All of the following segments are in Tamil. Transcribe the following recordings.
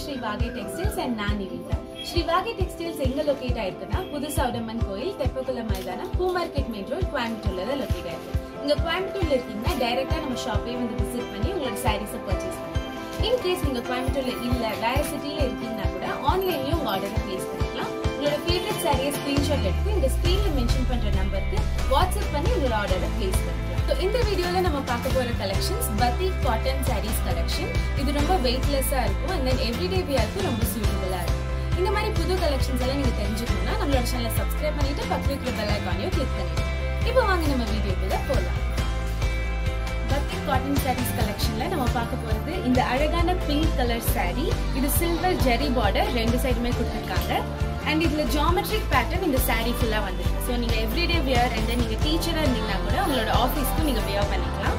ஸ்ரீ வாகை டெக்ஸ்டைல்ஸ் அண்ட் நான் நிவேதா ஸ்ரீ வாகை டெக்ஸ்டைல்ஸ் எங்க லொகேட் ஆயிருக்குன்னா புது சௌடம்மன் கோயில் தெப்பக்குளம் மைதானம் பூ மார்க்கெட் மெயின் ரோட் கோயம்புத்தூர்ல தான் லொகேட் ஆயிருக்கு இங்க கோயம்புத்தூர்ல இருக்கீங்கன்னா டைரக்டா நம்ம ஷாப்பே வந்து விசிட் பண்ணி உங்களோட சாரீஸை பர்ச்சேஸ் பண்ணலாம் இன்கேஸ் நீங்க கோயம்புத்தூர்ல இல்ல வேற சிட்டில இருக்கீங்கன்னா கூட ஆன்லைன்லயும் உங்க ஆர்டரை பிளேஸ் பண்ணிக்கலாம் உங்களோட ஃபேவரட் சாரியை ஸ்கிரீன்ஷாட் எடுத்து இந்த ஸ்கிரீன்ல மென்ஷன் பண்ற நம்பருக்கு வாட்ஸ்அப் பண்ணி உங்களோட ஆர்டரை பிளேஸ் பண்ணிக்கலாம் ஸோ இந்த வீடியோல நம்ம பார்க்க போற கலெக்ஷன்ஸ் பத்தி காட்டன் சாரீஸ் கலெக்ஷன் இது ரொம்ப வெயிட்லெஸ்ஸா இருக்கும் அண்ட் தென் எவ்ரிடே வியர்க்கு ரொம்ப சூட்டபுளா இருக்கும் இந்த மாதிரி புது கலெக்ஷன்ஸ் எல்லாம் நீங்க தெரிஞ்சுக்கணும்னா நம்மளோட சேனலை சப்ஸ்கிரைப் பண்ணிட்டு பக்கத்துல பெல் ஐக்கானையும் கிளிக் பண்ணிடுங்க இப்போ வாங்க நம்ம வீடியோக்குள்ள போலாம் பத்திக் காட்டன் சாரீஸ் கலெக்ஷன்ல நம்ம பார்க்க போறது இந்த அழகான பிங்க் கலர் saree இது சில்வர் ஜெரி பார்டர் ரெண்டு சைடுமே கொடுத்துருக்காங்க அண்ட் இதுல ஜாமெட்ரிக் பேட்டர்ன் இந்த saree ஃபுல்லா வந்துருக்கு ஸோ நீங்க எவ்ரிடே வியர் அண்ட் நீங்க டீச்சரா இருந்தீங்கன்னா கூட உங்களோட ஆஃபீஸ்க்கு நீங்க வியர் பண்ணிக்கலாம்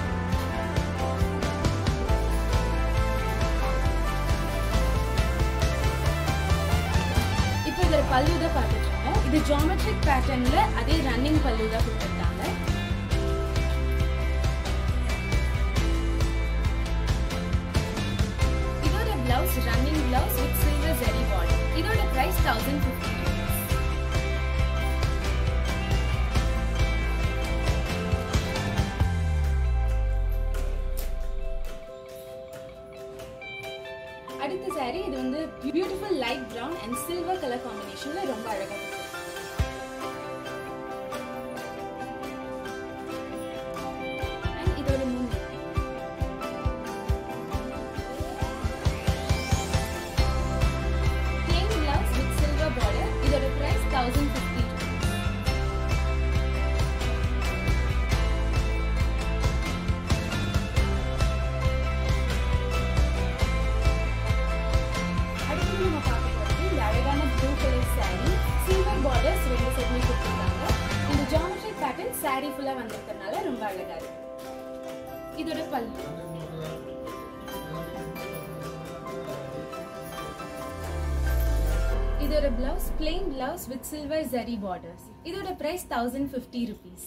இப்போ இதுல பல்லு தான் பார்த்துட்டு இருக்கோம் இது ஜாமெட்ரிக் பேட்டர்ன்ல அதே ரன்னிங் பல்லு தான் கொடுத்துருக்காங்க இதோட blouse running blouse with silver zari border இதோட பிரைஸ் தௌசண்ட் ஃபிஃப்டி அடுத்த saree இது வந்து beautiful light brown and silver colour காம்பினேஷன்ல ரொம்ப அழகா இருக்கு அண்ட் இதோட மூணு plain blouse with silver border இதோட price 1050 அடுத்து நம்ம பார்க்க போறது இந்த அழகான blue colour saree silver borders ரெண்டு செட்மே கொடுத்துருக்காங்க இந்த ஜாமெட்ரிக் பேட்டர்ன் saree ஃபுல்லா வந்திருக்கறனால ரொம்ப அழகா இருக்கு இதோட பல்லு இதோட blouse plain blouse with silver zari borders இதோட price thousand fifty rupees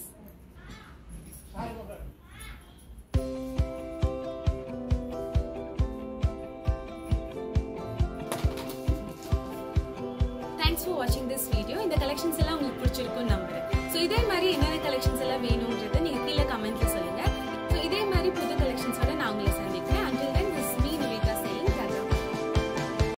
thanks for வாட்சிங் திஸ் வீடியோ இந்த கலெக்ஷன்ஸ் எல்லாம் உங்களுக்கு பிடிச்சிருக்கும் நம்புறேன் ஸோ இதே மாதிரி என்னென்ன கலெக்ஷன்ஸ் எல்லாம் வேணும்ன்றதை நீங்க கீழே கமெண்ட்ல சொல்லுங்க ஸோ இதே மாதிரி புது கலெக்ஷன்ஸோட நான் உங்களை சந்திக்கிறேன்